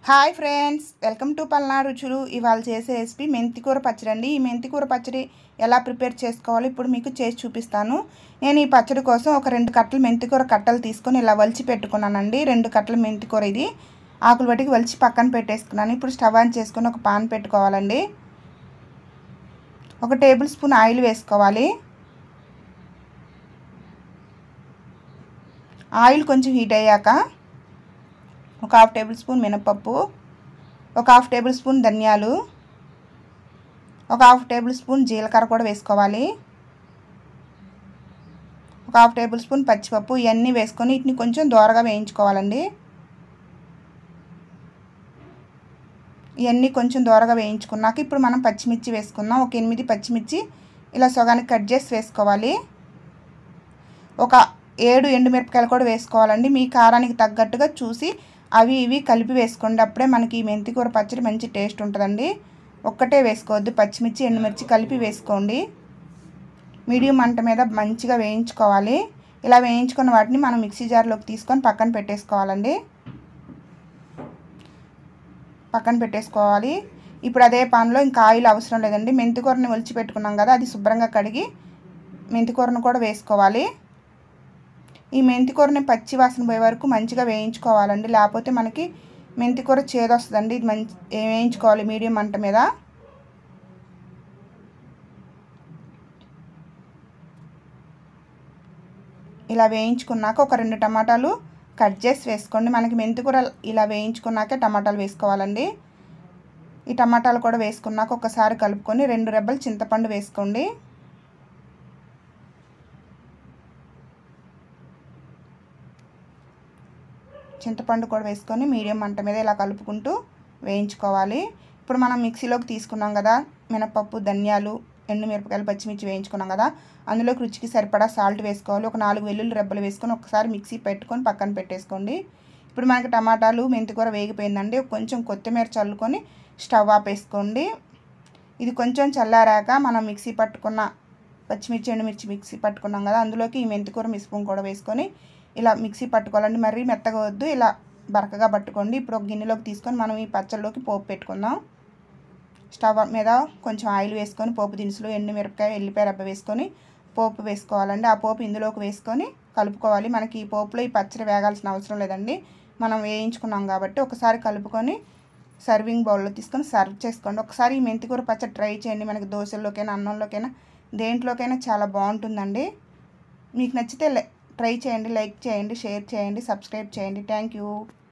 hi friends welcome to Palnadu రుచులు ఇవాళ చేసే రెసిపీ మెంతికూర పచ్చడి అండి ఈ మెంతికూర పచ్చడి ఎలా ప్రిపేర్ చేసుకోవాలో ఇప్పుడు మీకు చేసి చూపిస్తాను నేను ఈ పచ్చడి కోసం ఒక రెండు కట్టలు మెంతికూర కట్టలు తీసుకొని ఇలా వలిచి పెట్టుకున్నానండి రెండు కట్టలు మెంతికూర ఇది ఆకులు బట్టికి వలిచి పక్కన పెట్టేసుకున్నాను ఇప్పుడు స్టవ్ ఆన్ చేసుకొని ఒక పాన్ పెట్టుకోవాలండి ఒక టేబుల్ స్పూన్ ఆయిల్ వేసుకోవాలి ఆయిల్ కొంచెం హీట్ అయ్యాక ఒక హాఫ్ టేబుల్ స్పూన్ మినపప్పు ఒక హాఫ్ టేబుల్ స్పూన్ ధనియాలు ఒక హాఫ్ టేబుల్ స్పూన్ జీలకర్ర కూడా వేసుకోవాలి ఒక హాఫ్ టేబుల్ స్పూన్ పచ్చిపప్పు ఇవన్నీ వేసుకొని వీటిని కొంచెం దోరగా వేయించుకోవాలండి ఇవన్నీ కొంచెం దోరగా వేయించుకున్నాక ఇప్పుడు మనం పచ్చిమిర్చి వేసుకుందాం ఒక ఎనిమిది పచ్చిమిర్చి ఇలా సగానికి కట్ చేసి వేసుకోవాలి ఒక ఏడు ఎండుమిరపకాయలు కూడా వేసుకోవాలండి మీ కారానికి తగ్గట్టుగా చూసి అవి ఇవి కలిపి వేసుకోండి అప్పుడే మనకి మెంతికూర పచ్చడి మంచి టేస్ట్ ఉంటుందండి ఒక్కటే వేసుకోవద్దు పచ్చిమిర్చి ఎండుమిర్చి కలిపి వేసుకోండి మీడియం మంట మీద మంచిగా వేయించుకోవాలి ఇలా వేయించుకున్న వాటిని మనం మిక్సీ జార్లోకి తీసుకొని పక్కన పెట్టేసుకోవాలండి పక్కన పెట్టేసుకోవాలి ఇప్పుడు అదే పాన్లో ఇంకా ఆయిల్ అవసరం లేదండి మెంతికూరని ఒలిచి పెట్టుకున్నాం కదా అది శుభ్రంగా కడిగి మెంతికూరను కూడా వేసుకోవాలి ఈ మెంతికూరని పచ్చి వాసన పోయే వరకు మంచిగా వేయించుకోవాలండి లేకపోతే మనకి మెంతికూర చేదొస్తుందండి ఇది మంచి వేయించుకోవాలి మీడియం మంట మీద ఇలా వేయించుకున్నాక ఒక రెండు టమాటాలు కట్ చేసి వేసుకోండి మనకి మెంతికూర ఇలా వేయించుకున్నాకే టమాటాలు వేసుకోవాలండి ఈ టమాటాలు కూడా వేసుకున్నాక ఒకసారి కలుపుకొని రెండు రెబ్బలు చింతపండు వేసుకోండి చింతపండు కూడా వేసుకొని మీడియం మంట మీద ఇలా కలుపుకుంటూ వేయించుకోవాలి ఇప్పుడు మనం మిక్సీలోకి తీసుకున్నాం కదా మినపప్పు ధనియాలు ఎండుమిరపకాయలు పచ్చిమిర్చి వేయించుకున్నాం కదా అందులోకి రుచికి సరిపడా సాల్ట్ వేసుకోవాలి ఒక నాలుగు వెల్లుల్లి రెబ్బలు వేసుకొని ఒకసారి మిక్సీ పెట్టుకొని పక్కన పెట్టేసుకోండి ఇప్పుడు మనకి టమాటాలు మెంతికూర వేగిపోయిందండి కొంచెం కొత్తిమీర చల్లుకొని స్టవ్ ఆపేసుకోండి ఇది కొంచెం చల్లారాక మనం మిక్సీ పట్టుకున్న పచ్చిమిర్చి ఎండుమిర్చి మిక్సీ పట్టుకున్నాం కదా అందులోకి ఈ మెంతికూర మిస్పూన్ కూడా వేసుకొని ఇలా మిక్సీ పట్టుకోవాలండి మరీ మెత్తగా వద్దు ఇలా బరకగా పట్టుకోండి ఇప్పుడు ఒక గిన్నెలోకి తీసుకొని మనం ఈ పచ్చళ్ళలోకి పోపు పెట్టుకుందాం స్టవ్ మీద కొంచెం ఆయిల్ వేసుకొని పోపు దినుసులు ఎండుమిరపకాయ ఎల్లిపాయ రబ్బ వేసుకొని పోపు వేసుకోవాలండి ఆ పోపు ఇందులోకి వేసుకొని కలుపుకోవాలి మనకి ఈ పోపులో ఈ పచ్చడి వేగాల్సిన అవసరం లేదండి మనం వేయించుకున్నాం కాబట్టి ఒకసారి కలుపుకొని సర్వింగ్ బౌల్లో తీసుకొని సర్వ్ చేసుకోండి ఒకసారి ఈ మెంతికూర పచ్చడి ట్రై చేయండి మనకి దోశల్లోకైనా అన్నంలోకైనా దేంట్లోకైనా చాలా బాగుంటుందండి మీకు నచ్చితే ట్రై చేయండి లైక్ చేయండి షేర్ చేయండి సబ్స్క్రైబ్ చేయండి థ్యాంక్ యూ